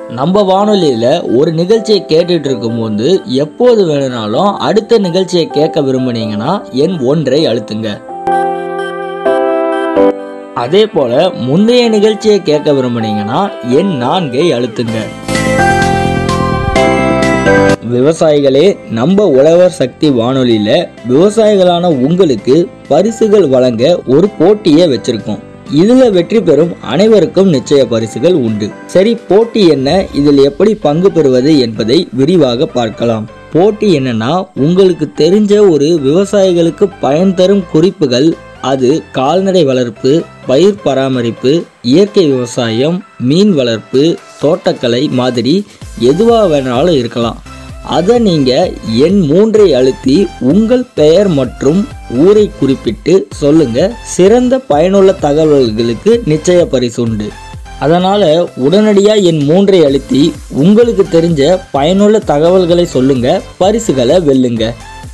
நம்ம வானொலியில் ஒரு நிகழ்ச்சியை கேட்டுட்டு இருக்கும்போது எப்போது வேணும்னாலும் அடுத்த நிகழ்ச்சியை கேட்க விரும்புனீங்கன்னா எண் ஒன்றை அழுத்துங்க அதே போல முந்தைய நிகழ்ச்சியை கேட்க விரும்புனீங்கன்னா எண் நான்கை அழுத்துங்க விவசாயிகளே நம்ம உழவர் சக்தி வானொலியில விவசாயிகளான உங்களுக்கு பரிசுகள் வழங்க ஒரு போட்டியை வச்சிருக்கோம் இதுல வெற்றி பெறும் அனைவருக்கும் நிச்சய பரிசுகள் உண்டு சரி போட்டி என்ன இதில் எப்படி பங்கு பெறுவது என்பதை விரிவாக பார்க்கலாம் போட்டி என்னன்னா உங்களுக்கு தெரிஞ்ச ஒரு விவசாயிகளுக்கு பயன் தரும் குறிப்புகள் அது கால்நடை வளர்ப்பு பயிர் பராமரிப்பு இயற்கை விவசாயம் மீன் வளர்ப்பு தோட்டக்கலை மாதிரி எதுவாக வேணாலும் இருக்கலாம் அதை நீங்கள் எண் மூன்றை அழுத்தி உங்கள் பெயர் மற்றும் ஊரை குறிப்பிட்டு சொல்லுங்க சிறந்த பயனுள்ள தகவல்களுக்கு நிச்சய பரிசு உண்டு அதனால் உடனடியாக என் மூன்றை அழுத்தி உங்களுக்கு தெரிஞ்ச பயனுள்ள தகவல்களை சொல்லுங்க பரிசுகளை வெல்லுங்க